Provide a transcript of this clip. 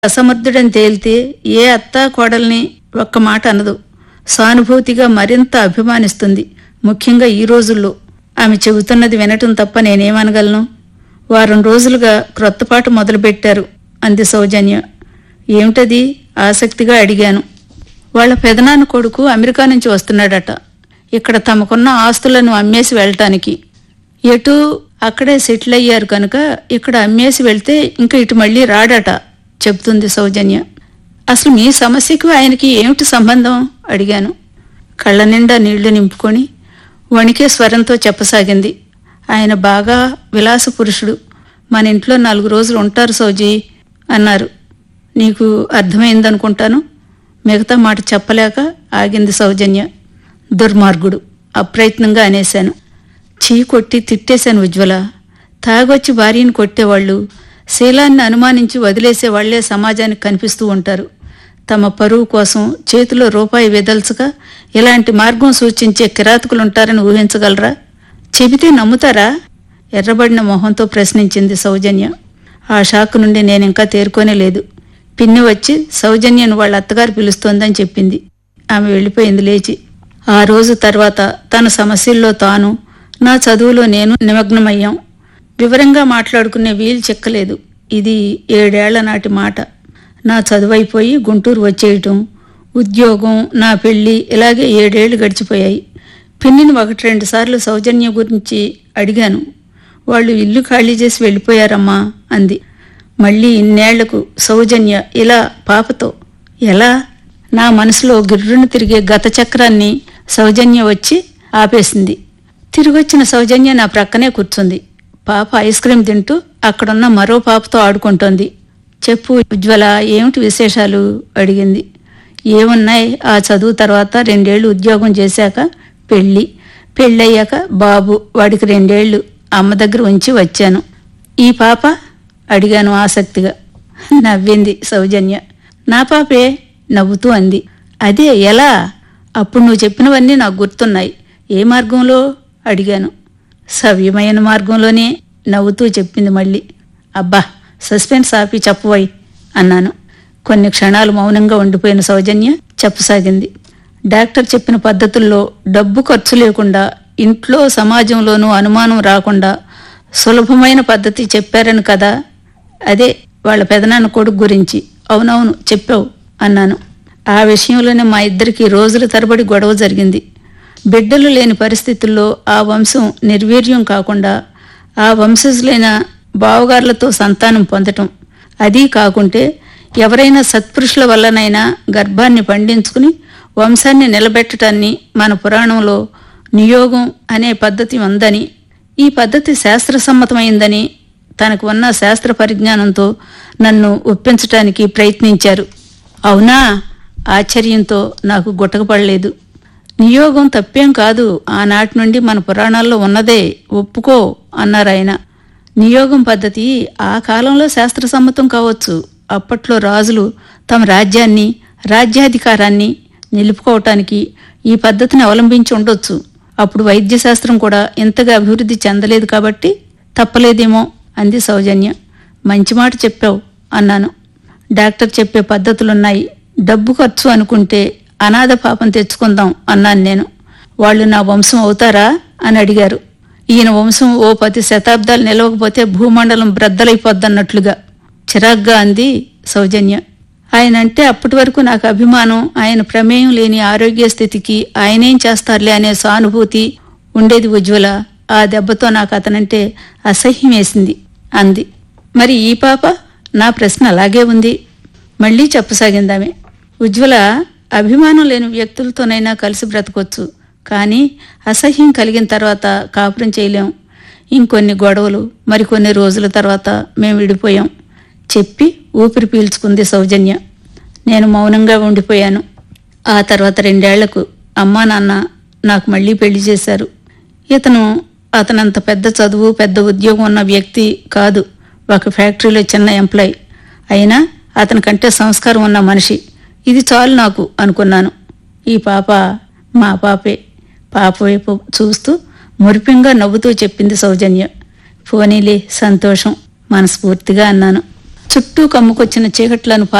అసమర్థుడని తేలితే ఏ అత్తా కోడల్ని ఒక్క మాట అనదు సానుభూతిగా మరింత అభిమానిస్తుంది ముఖ్యంగా ఈ రోజుల్లో ఆమె చెబుతున్నది వినటం తప్ప నేనేమనగలను వారం రోజులుగా క్రొత్త పాట మొదలుపెట్టారు అంది సౌజన్య ఏమిటది ఆసక్తిగా అడిగాను వాళ్ళ పెదనాన్న కొడుకు అమెరికా నుంచి వస్తున్నాడట ఇక్కడ తమకున్న ఆస్తులను అమ్మేసి వెళ్ళటానికి ఎటు అక్కడే సెటిల్ అయ్యారు కనుక ఇక్కడ అమ్మేసి వెళ్తే ఇంకా ఇటు మళ్ళీ రాడట చెప్తుంది సౌజన్య అసలు మీ సమస్యకు ఆయనకి ఏమిటి సంబంధం అడిగాను కళ్ళ నిండా నీళ్లు నింపుకొని వణికే స్వరంతో చెప్పసాగింది ఆయన బాగా విలాస పురుషుడు మన ఇంట్లో నాలుగు రోజులు ఉంటారు సౌజీ అన్నారు నీకు అర్థమైందనుకుంటాను మిగతా మాట చెప్పలేక ఆగింది సౌజన్య దుర్మార్గుడు అప్రయత్నంగా అనేశాను చీ కొట్టి తిట్టేశాను ఉజ్వల తాగొచ్చి భార్యను కొట్టేవాళ్ళు శీలాన్ని అనుమానించి వదిలేసే వాళ్లే సమాజానికి కనిపిస్తూ ఉంటారు తమ పరువు కోసం చేతిలో రూపాయి వెదల్చక ఇలాంటి మార్గం సూచించే కిరాతకులుంటారని ఊహించగలరా చెబితే నమ్ముతారా ఎర్రబడిన మొహంతో ప్రశ్నించింది సౌజన్య ఆ షాక్ నుండి నేనింకా తేరుకోనే లేదు పిన్ని వచ్చి సౌజన్యను వాళ్ళ అత్తగారు పిలుస్తోందని చెప్పింది ఆమె వెళ్ళిపోయింది లేచి ఆ రోజు తర్వాత తన సమస్యల్లో తాను నా చదువులో నేను నిమగ్నమయ్యాం వివరంగా మాట్లాడుకునే వీలు చెక్కలేదు ఇది ఏడేళ్ల నాటి మాట నా చదువైపోయి గుంటూరు వచ్చేయటం ఉద్యోగం నా పెళ్లి ఇలాగే ఏడేళ్లు గడిచిపోయాయి పిన్నిని ఒకటి రెండు సార్లు సౌజన్య గురించి అడిగాను వాళ్ళు ఇల్లు ఖాళీ చేసి వెళ్ళిపోయారమ్మా అంది మళ్ళీ ఇన్నేళ్లకు సౌజన్య ఇలా పాపతో ఎలా నా మనసులో గిర్రును తిరిగే గత చక్రాన్ని సౌజన్య వచ్చి ఆపేసింది తిరిగొచ్చిన సౌజన్య నా ప్రక్కనే కూర్చుంది పాప ఐస్ క్రీం తింటూ అక్కడున్న మరో పాపతో ఆడుకుంటోంది చెప్పు ఉజ్వల ఏమిటి విశేషాలు అడిగింది ఏమున్నాయి ఆ చదువు తర్వాత రెండేళ్లు ఉద్యోగం చేశాక పెళ్ళి పెళ్ళయ్యాక బాబు వాడికి రెండేళ్లు అమ్మ దగ్గర ఉంచి వచ్చాను ఈ పాప అడిగాను ఆసక్తిగా నవ్వింది సౌజన్య నా పాపే నవ్వుతూ అంది అదే ఎలా అప్పుడు నువ్వు చెప్పినవన్నీ నాకు గుర్తున్నాయి ఏ మార్గంలో అడిగాను సవ్యమైన మార్గంలోనే నవ్వుతూ చెప్పింది మళ్ళీ అబ్బా సస్పెన్స్ ఆపి చెప్పబోయ్ అన్నాను కొన్ని క్షణాలు మౌనంగా ఉండిపోయిన సౌజన్య చెప్పసాగింది డాక్టర్ చెప్పిన పద్ధతుల్లో డబ్బు ఖర్చు లేకుండా ఇంట్లో సమాజంలోనూ అనుమానం రాకుండా సులభమైన పద్ధతి చెప్పారని కదా అదే వాళ్ళ పెదనాన్న కొడుకు గురించి అవునవును చెప్పావు అన్నాను ఆ విషయంలోనే మా ఇద్దరికి రోజుల తరబడి గొడవ జరిగింది బిడ్డలు లేని పరిస్థితుల్లో ఆ వంశం నిర్వీర్యం కాకుండా ఆ వంశజులైన బావగార్లతో సంతానం పొందటం అదీ కాకుంటే ఎవరైనా సత్పురుషుల వల్లనైనా గర్భాన్ని పండించుకుని వంశాన్ని నిలబెట్టడాన్ని మన పురాణంలో నియోగం అనే పద్ధతి ఉందని ఈ పద్ధతి శాస్త్రసమ్మతమైందని తనకు ఉన్న శాస్త్ర పరిజ్ఞానంతో నన్ను ఒప్పించటానికి ప్రయత్నించారు అవునా ఆశ్చర్యంతో నాకు గుట్టకపడలేదు నియోగం తప్పేం కాదు ఆనాటి నుండి మన పురాణాల్లో ఉన్నదే ఒప్పుకో అన్నారాయన నియోగం పద్ధతి ఆ కాలంలో శాస్త్రసమ్మతం కావచ్చు అప్పట్లో రాజులు తమ రాజ్యాన్ని రాజ్యాధికారాన్ని నిలుపుకోవటానికి ఈ పద్ధతిని అవలంబించి ఉండొచ్చు అప్పుడు వైద్యశాస్త్రం కూడా ఇంతగా అభివృద్ధి చెందలేదు కాబట్టి తప్పలేదేమో అంది సౌజన్య మంచి మాట చెప్పావు అన్నాను డాక్టర్ చెప్పే పద్ధతులున్నాయి డబ్బు ఖర్చు అనుకుంటే అనాథ పాపం తెచ్చుకుందాం అన్నాను నేను వాళ్ళు నా వంశం అవుతారా అని అడిగారు ఈయన వంశం ఓ పది శతాబ్దాలు నిలవకపోతే భూమండలం బ్రద్దలైపోద్దన్నట్లుగా చిరాగ్గా అంది సౌజన్య ఆయన అంటే అప్పటి వరకు నాకు అభిమానం ఆయన ప్రమేయం లేని ఆరోగ్య స్థితికి ఆయనేం చేస్తారులే అనే సానుభూతి ఉండేది ఉజ్వల ఆ దెబ్బతో నాకు అతనంటే అసహ్యం వేసింది అంది మరి ఈ పాప నా ప్రశ్న అలాగే ఉంది మళ్ళీ చెప్పసాగిందామె ఉజ్వల అభిమానం లేని వ్యక్తులతోనైనా కలిసి బ్రతకొచ్చు కానీ అసహ్యం కలిగిన తర్వాత కాపురం చేయలేం ఇంకొన్ని గొడవలు మరికొన్ని రోజుల తర్వాత మేము విడిపోయాం చెప్పి ఊపిరి పీల్చుకుంది సౌజన్య నేను మౌనంగా ఉండిపోయాను ఆ తర్వాత రెండేళ్లకు అమ్మా నాన్న నాకు మళ్ళీ పెళ్లి చేశారు ఇతను అతనంత పెద్ద చదువు పెద్ద ఉద్యోగం ఉన్న వ్యక్తి కాదు ఒక ఫ్యాక్టరీలో చిన్న ఎంప్లాయ్ అయినా అతని కంటే సంస్కారం ఉన్న మనిషి ఇది చాలు నాకు అనుకున్నాను ఈ పాప మా పాపే పాప వైపు చూస్తూ మురిపింగా నవ్వుతూ చెప్పింది సౌజన్య పోనీలే సంతోషం మనస్ఫూర్తిగా అన్నాను చుట్టూ కమ్ముకొచ్చిన చీకట్లను